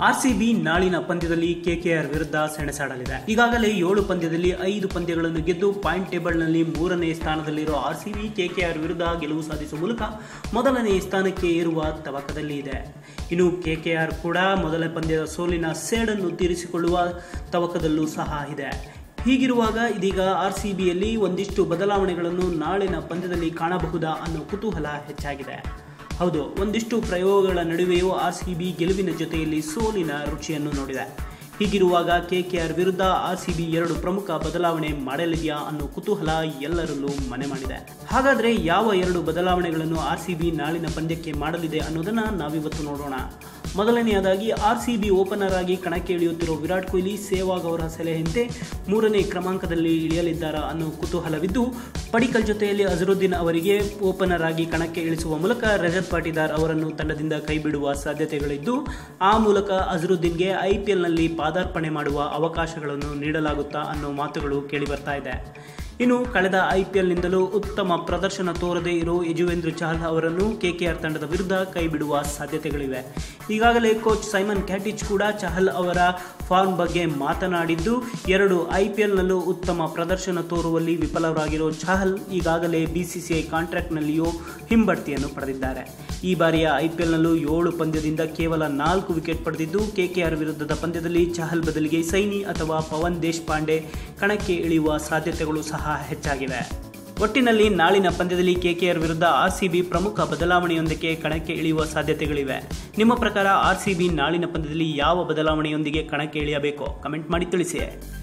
RCB ನಾಳಿನ ಪಂದ್ಯದಲ್ಲಿ KKR ವಿರುದ್ಧ ಸೆಣಸಾಡಲಿದೆ ಈಗಾಗಲೇ ಏಳು ಪಂದ್ಯದಲ್ಲಿ ಐದು ಪಂದ್ಯಗಳನ್ನು ಗೆದ್ದು ಪಾಯಿಂಟ್ ಟೇಬಲ್ನಲ್ಲಿ ಮೂರನೇ ಸ್ಥಾನದಲ್ಲಿರುವ ಆರ್ಸಿಬಿ ಕೆಕೆಆರ್ ವಿರುದ್ಧ ಗೆಲುವು ಸಾಧಿಸುವ ಮೂಲಕ ಮೊದಲನೇ ಸ್ಥಾನಕ್ಕೆ ಏರುವ ತವಕದಲ್ಲಿ ಇದೆ ಇನ್ನು ಕೆಕೆಆರ್ ಕೂಡ ಮೊದಲ ಪಂದ್ಯದ ಸೋಲಿನ ಸೇಡನ್ನು ತೀರಿಸಿಕೊಳ್ಳುವ ತವಕದಲ್ಲೂ ಸಹ ಇದೆ ಹೀಗಿರುವಾಗ ಇದೀಗ ಆರ್ ಸಿ ಬಿಯಲ್ಲಿ ಒಂದಿಷ್ಟು ಬದಲಾವಣೆಗಳನ್ನು ನಾಳಿನ ಪಂದ್ಯದಲ್ಲಿ ಕಾಣಬಹುದಾ ಅನ್ನೋ ಕುತೂಹಲ ಹೆಚ್ಚಾಗಿದೆ ಹೌದು ಒಂದಿಷ್ಟು ಪ್ರಯೋಗಗಳ ನಡುವೆಯೂ ಆರ್ ಸಿ ಬಿ ಗೆಲುವಿನ ಜೊತೆಯಲ್ಲಿ ಸೋಲಿನ ರುಚಿಯನ್ನು ನೋಡಿದೆ ಹೀಗಿರುವಾಗ ಕೆಕೆಆರ್ ವಿರುದ್ಧ ಆರ್ ಸಿ ಬಿ ಎರಡು ಪ್ರಮುಖ ಬದಲಾವಣೆ ಮಾಡಲಿದೆಯಾ ಅನ್ನೋ ಕುತೂಹಲ ಎಲ್ಲರಲ್ಲೂ ಮನೆ ಮಾಡಿದೆ ಹಾಗಾದ್ರೆ ಯಾವ ಎರಡು ಬದಲಾವಣೆಗಳನ್ನು ಆರ್ ಸಿ ಬಿ ನಾಳಿನ ಪಂದ್ಯಕ್ಕೆ ಮಾಡಲಿದೆ ಅನ್ನೋದನ್ನ ನಾವಿವತ್ತು ನೋಡೋಣ ಮೊದಲನೆಯದಾಗಿ ಆರ್ ಸಿ ಬಿ ಓಪನರ್ ಆಗಿ ಕಣಕ್ಕೆ ಇಳಿಯುತ್ತಿರುವ ವಿರಾಟ್ ಕೊಹ್ಲಿ ಸೇವಾಗ್ ಅವರ ಸಲಹೆಯಂತೆ ಮೂರನೇ ಕ್ರಮಾಂಕದಲ್ಲಿ ಇಳಿಯಲಿದ್ದಾರಾ ಅನ್ನೋ ಕುತೂಹಲವಿದ್ದು ಪಡಿಕಲ್ ಜೊತೆಯಲ್ಲಿ ಅಜರುದ್ದೀನ್ ಅವರಿಗೆ ಓಪನರ್ ಆಗಿ ಕಣಕ್ಕೆ ಇಳಿಸುವ ಮೂಲಕ ರಜತ್ ಪಾಟಿದಾರ್ ಅವರನ್ನು ತಂಡದಿಂದ ಕೈಬಿಡುವ ಸಾಧ್ಯತೆಗಳಿದ್ದು ಆ ಮೂಲಕ ಅಜರುದ್ದೀನ್ಗೆ ಐಪಿಎಲ್ನಲ್ಲಿ ಪಾದಾರ್ಪಣೆ ಮಾಡುವ ಅವಕಾಶಗಳನ್ನು ನೀಡಲಾಗುತ್ತಾ ಅನ್ನೋ ಮಾತುಗಳು ಕೇಳಿಬರ್ತಾ ಇದೆ ಇನ್ನು ಕಳೆದ ಐಪಿಎಲ್ನಿಂದಲೂ ಉತ್ತಮ ಪ್ರದರ್ಶನ ತೋರದೇ ಇರೋ ಯಜುವೇಂದ್ರ ಚಹಲ್ ಅವರನ್ನು ಕೆಕೆಆರ್ ತಂಡದ ವಿರುದ್ಧ ಕೈಬಿಡುವ ಸಾಧ್ಯತೆಗಳಿವೆ ಈಗಾಗಲೇ ಕೋಚ್ ಸೈಮನ್ ಕ್ಯಾಟಿಚ್ ಕೂಡ ಚಹಲ್ ಅವರ ಫಾರ್ಮ್ ಬಗ್ಗೆ ಮಾತನಾಡಿದ್ದು ಎರಡು ಐಪಿಎಲ್ನಲ್ಲೂ ಉತ್ತಮ ಪ್ರದರ್ಶನ ತೋರುವಲ್ಲಿ ವಿಫಲರಾಗಿರೋ ಚಹಲ್ ಈಗಾಗಲೇ ಬಿಸಿಸಿಐ ಕಾಂಟ್ರಾಕ್ಟ್ನಲ್ಲಿಯೂ ಹಿಂಬಡ್ತಿಯನ್ನು ಪಡೆದಿದ್ದಾರೆ ಈ ಬಾರಿಯ ಐಪಿಎಲ್ನಲ್ಲೂ ಏಳು ಪಂದ್ಯದಿಂದ ಕೇವಲ ನಾಲ್ಕು ವಿಕೆಟ್ ಪಡೆದಿದ್ದು ಕೆಕೆಆರ್ ವಿರುದ್ಧದ ಪಂದ್ಯದಲ್ಲಿ ಚಹಲ್ ಬದಲಿಗೆ ಸೈನಿ ಅಥವಾ ಪವನ್ ದೇಶಪಾಂಡೆ ಕಣಕ್ಕೆ ಇಳಿಯುವ ಸಾಧ್ಯತೆಗಳು ಸಹ ಹೆಚ್ಚಾಗಿವೆ ಒಟ್ಟಿನಲ್ಲಿ ನಾಳಿನ ಪಂದ್ಯದಲ್ಲಿ ಕೆಕೆಆರ್ ವಿರುದ್ಧ ಆರ್ಸಿಬಿ ಪ್ರಮುಖ ಬದಲಾವಣೆಯೊಂದಕ್ಕೆ ಕಣಕ್ಕೆ ಇಳಿಯುವ ಸಾಧ್ಯತೆಗಳಿವೆ ನಿಮ್ಮ ಪ್ರಕಾರ ಆರ್ಸಿಬಿ ನಾಳಿನ ಪಂದ್ಯದಲ್ಲಿ ಯಾವ ಬದಲಾವಣೆಯೊಂದಿಗೆ ಕಣಕ್ಕೆ ಇಳಿಯಬೇಕೋ ಕಮೆಂಟ್ ಮಾಡಿ ತಿಳಿಸಿ